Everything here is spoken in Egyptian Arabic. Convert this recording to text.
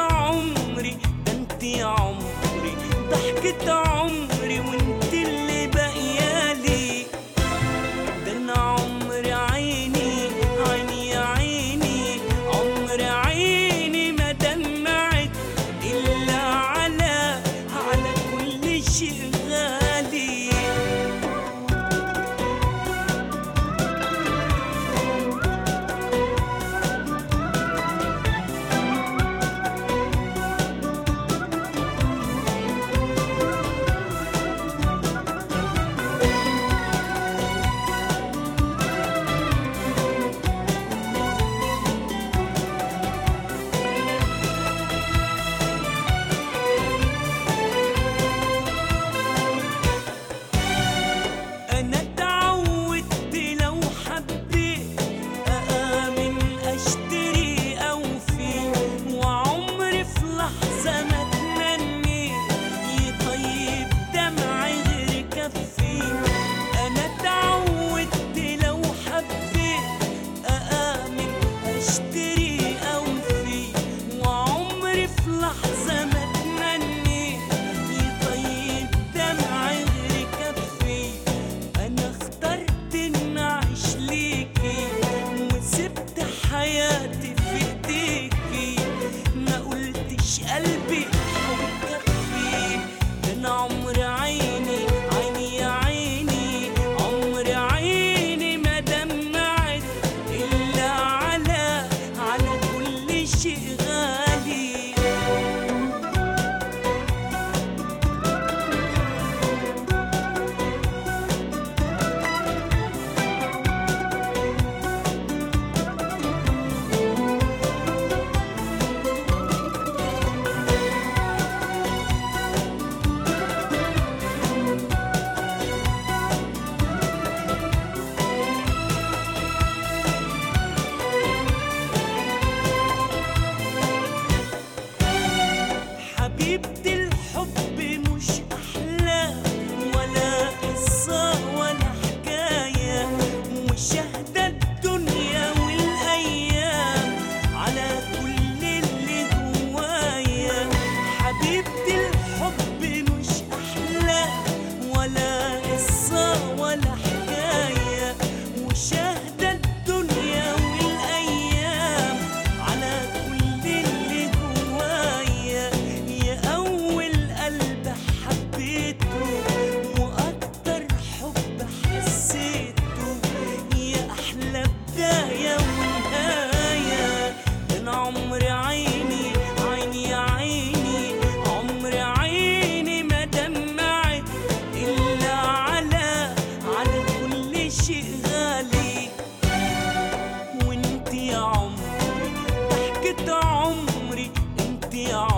عمري ده انت عمري ضحكة عمري وانت اللي باقيالي ده انا عمر عيني عيني يا عيني عمر عيني ما دمعت الا على على كل شيء غالي انا اتعودت لو حبيت اامن اشتري اوفي وعمري في لحظه ما اتمنيت يطيب دمعي غير كفي انا اتعودت لو حبيت اامن اشتري اوفي وعمري في لحظه ما اتمنيت يطيب دمعي غير كفي انا اخترت ان اعيش ليكي وسبت حياتي في ايديكي ما قلتش قلبي هيكفي ده انا عمر عيني عيني يا عيني عمر عيني ما دمعت الا على على كل شيء غالي حبيبتي الحب مش أحلام ولا قصة ولا حكاية وشاهدة الدنيا والأيام على كل اللي جوايا حبيبتي الحب مش أحلام ولا قصة ولا حكاية وشاهدة الدنيا والأيام على كل اللي جوايا يا أول قلب حبيته وأكتر حب حسيته يا أحلى بداية ونهاية أنا عمري عيني عيني يا عيني عمري عيني ما دمعت إلا على على كل شيء غالي وانت يا عمري ضحكة عمري انت يا